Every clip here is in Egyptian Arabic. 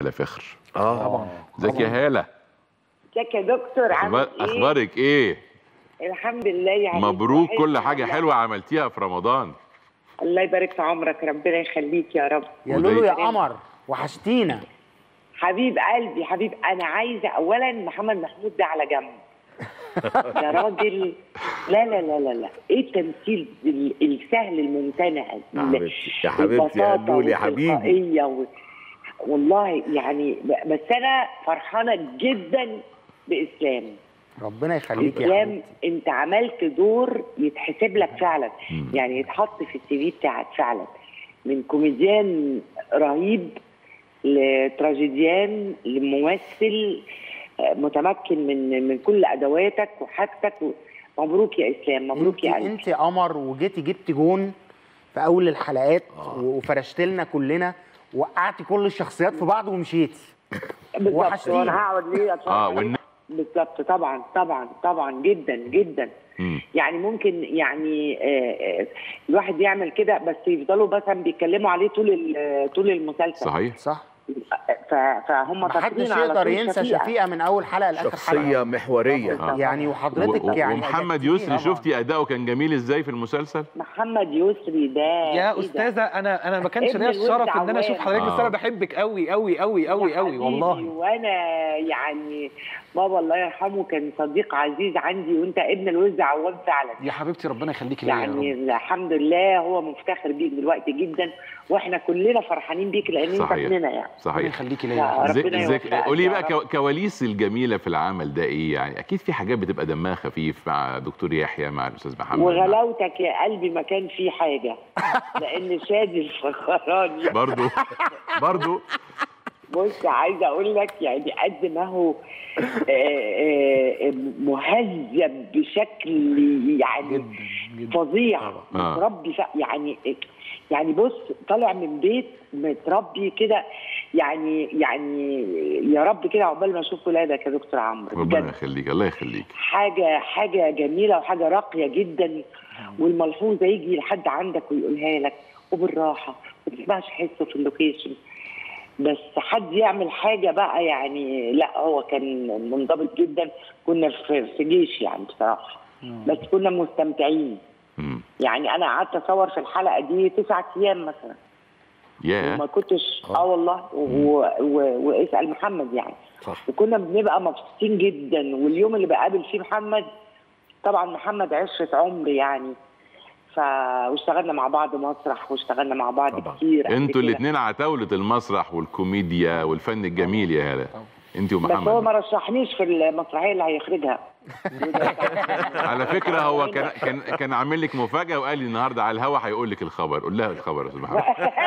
على فخر اه ازيك يا هاله ازيك يا دكتور عامل أخبار- ايه؟ اخبارك ايه الحمد لله يا حبيبي. مبروك كل وحشني حاجه والله. حلوه عملتيها في رمضان الله يبارك في عمرك ربنا يخليك يا رب يا وده- لولو يا قمر وحشتينا حبيب قلبي حبيب انا عايزه اولا محمد محمود ده على جنب ده راجل لا لا لا لا لا ايه التمثيل ال- السهل الممتنع يا حبيبتي يا حبيبتي يا البساطة لولو يا حبيبي والتلقائية و... والله يعني ب- بس انا فرحانه جدا باسلام ربنا يخليك يا اسلام حبيبتي انت عملت دور يتحسب لك فعلا مم. يعني يتحط في السي في بتاعك فعلا من كوميديان رهيب لتراجيديان لممثل آه، متمكن من من كل ادواتك وحاجتك و- مبروك يا اسلام مبروك انت يا قلبي انت قمر وجيتي جبتي جون في اول الحلقات وفرشت لنا كلنا وقعتي كل الشخصيات في بعض ومشيتي بالظبط وحشتينا. وانا هقعد ليه اتفرج اه عليك؟ والن... بالظبط طبعا طبعا طبعا جدا جدا مم. يعني ممكن يعني آه، آه، الواحد يعمل كده بس يفضلوا مثلا بيتكلموا عليه طول ال- طول المسلسل صحيح صح ف- فهم محدش فاكرين على يقدر طول ينسى شفيقة. شفيقه من اول حلقه لاخر حلقه شخصية محورية آه. يعني وحضرتك و- و- يعني ومحمد أجبتيني يسري طبعاً. شفتي اداؤه كان جميل ازاي في المسلسل محمد يسري ده إيه يا ده؟ استاذه انا انا ما كانش ابن ليا الولد الشرف ان انا اشوف عوام. حضرتك بس آه. انا بحبك قوي قوي قوي قوي يا قوي حبيبي، والله وانا يعني بابا الله يرحمه كان صديق عزيز عندي وانت ابن الوز عوام فعلا يا حبيبتي ربنا يخليكي ليا يا يعني رب الحمد لله هو مفتخر بيك دلوقتي جدا واحنا كلنا فرحانين بيك لان انت صحيح. ابننا يعني ربنا صحيح يخليكي ليا لا، يا حبيبتي. ازاي ربنا ازاي يوفقك قولي يا بقى رب. كو- كواليس الجميله في العمل ده ايه يعني اكيد في حاجات بتبقى دمها خفيف مع دكتور يحيى مع الاستاذ محمد مع- وغلاوتك يا قلبي ما كان في حاجه لان شادي الفخراني برضو برضو بص عايزه اقول لك يعني قد ما هو آه، آه، مهذب بشكل يعني جدا جدا فظيع آه. متربي ف- يعني يعني بص طالع من بيت متربي كده يعني يعني يا رب كده عقبال ما اشوف ولادك يا دكتور عمرو ربنا بجد يخليك الله يخليك حاجه حاجه جميله وحاجه راقيه جدا والملحوظه يجي لحد عندك ويقولها لك وبالراحه ما تسمعش حسه في اللوكيشن بس حد يعمل حاجه بقى يعني لا هو كان منضبط جدا كنا في في جيش يعني بصراحه بس كنا مستمتعين مم. يعني انا قعدت اصور في الحلقه دي تسعة ايام مثلا ياه وما كنتش اه والله و- و- واسال محمد يعني صح وكنا بنبقى مبسوطين جدا واليوم اللي بقابل فيه محمد طبعا محمد عشرة عمر يعني ف واشتغلنا مع بعض مسرح واشتغلنا مع بعض طبعا. كتير قبل انتوا كده. الاثنين عتاوله المسرح والكوميديا والفن الجميل يا هلا انت بس هو ومحمد ما رشحنيش في المسرحيه اللي هيخرجها على فكره هو كان كان كان عامل لك مفاجاه وقال لي النهارده على الهوا هيقول لك الخبر قول لها الخبر يا استاذ محمد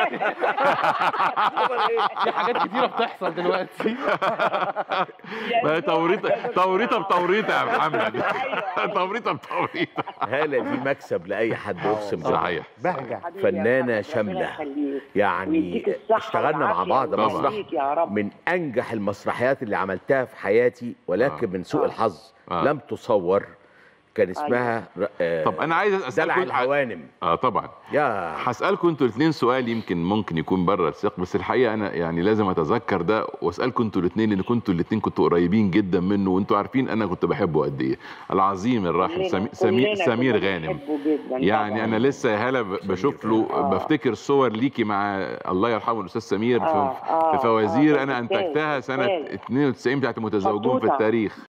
في حاجات كتيره بتحصل دلوقتي ما هي توريطه توريطه بتوريطه يا محمد توريطه بتوريطه هالة دي مكسب لأي حد أقسم بالله صحيح بهجه حبيبي يا فنانة محمد، ربنا شاملة. يخليك. يعني ويديك الصحة اشتغلنا مع والعافية بعض طبعا. مسرح ويخليك يا رب من أنجح المسرحيات اللي عملتها في حياتي ولكن آه. من سوء آه. الحظ آه. لم تصور كان اسمها ر- آه، طب انا عايز دلع اسالكم العوانم اه طبعا يا هسالكم انتوا الاثنين سؤال يمكن ممكن يكون بره السياق بس الحقيقه انا يعني لازم اتذكر ده واسالكم انتوا الاثنين لان كنتوا الاثنين كنتوا قريبين جدا منه وانتوا عارفين انا كنت بحبه قد ايه العظيم الراحل كلنا- سمي سمير كلنا سمير كنا غانم بنحبه جدا يعني طبعاً. انا لسه يا هلا ب- بشوف له آه. بفتكر صور ليكي مع الله يرحمه الاستاذ سمير آه، في, آه، في فوازير آه، انا أستاذ، انتجتها سنه أستاذ. 92 بتاعت متزوجون في خطوطة. التاريخ